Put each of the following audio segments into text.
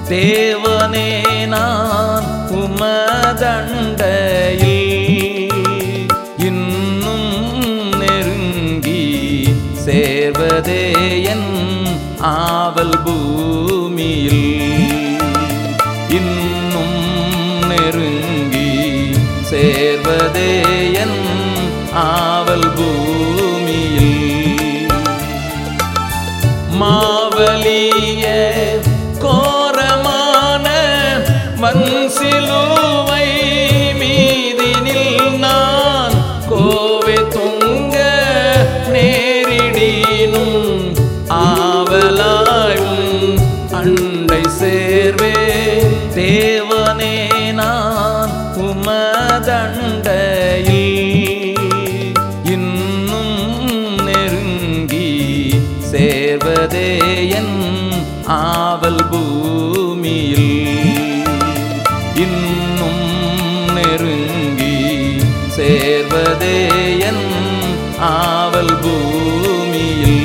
தேவனே நான் உமதண்டையில் இன்னும் நெருங்கி சேர்வதே என் ஆவல் பூமியில் இன்னும் நெருங்கி சேர்வதே என் ஆவல் பூமியில் மாவலிய கோரமான மண்சிலுவை மீதினில் நான் கோவை தொங்க நேரிடினும் ஆவலாயும் அண்டை சேர்வே தேவனே நான் உமதண்டையில் இன்னும் நெருங்கி சேர்வதே என் ஆவல் பூமியில் இன்னும் நெருங்கி சேர்வதே என் ஆவல் பூமியில்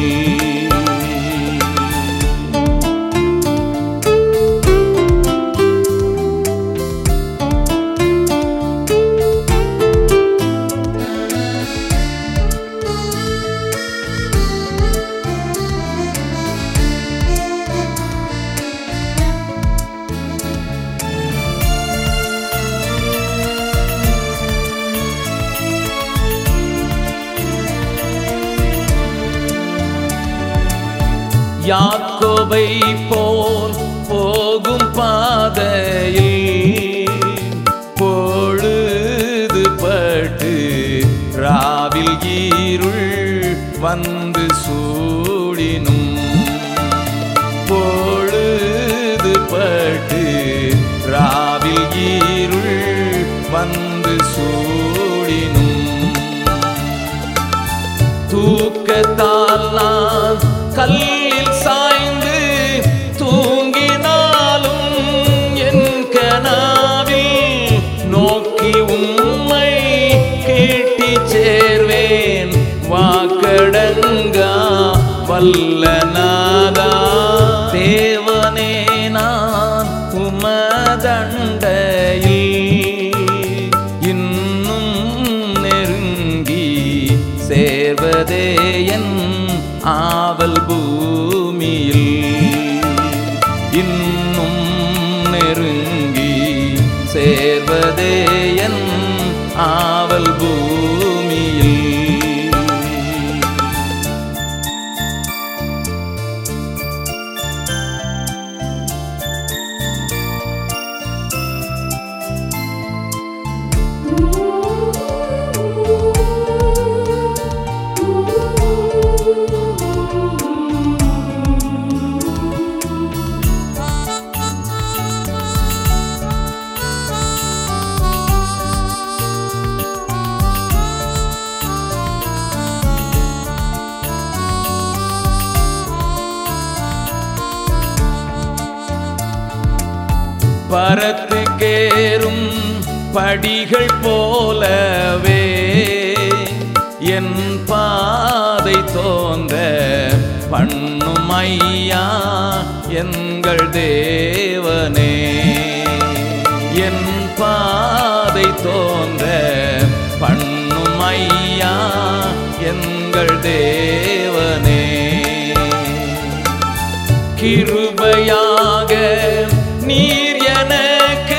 யாக்கோபை போல் போகும் பாதையில் பொழுது பட்டு ராவில் ஈருள் வந்து சூடினும் பொழுது பட்டு ராவில் ஈருள் வந்து சூடினும் தூக்கத்தால் நான் கல்லில் சாய்ந்து தூங்கினாலும் என் கனாவில் நோக்கி உம்மை கேட்டி சேர்வேன் வாக்கடங்கா வல்லநாதா தேவனே நான் உமதண்டையில் இன்னும் நெருங்கி சேர்வதே என் ஆவல் பூமியில் இன்னும் நெருங்கி சேர்வதே என் ஆவல் பூமியில் பரத்துக்கேறும் படிகள் போலவே என் பாதை தோன்ற பண்ணும் ஐயா எங்கள் தேவனே என் பாதை தோன்ற பண்ணும் ஐயா எங்கள் தேவனே கிருபையாக நீர் எனக்கு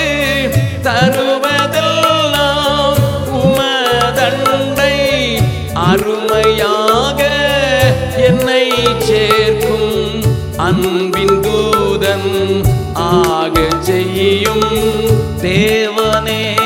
தருவதெல்லாம் உமதண்டை அருமையாக என்னை சேர்க்கும் அன்பின் தூதன் ஆக செய்யும் தேவனே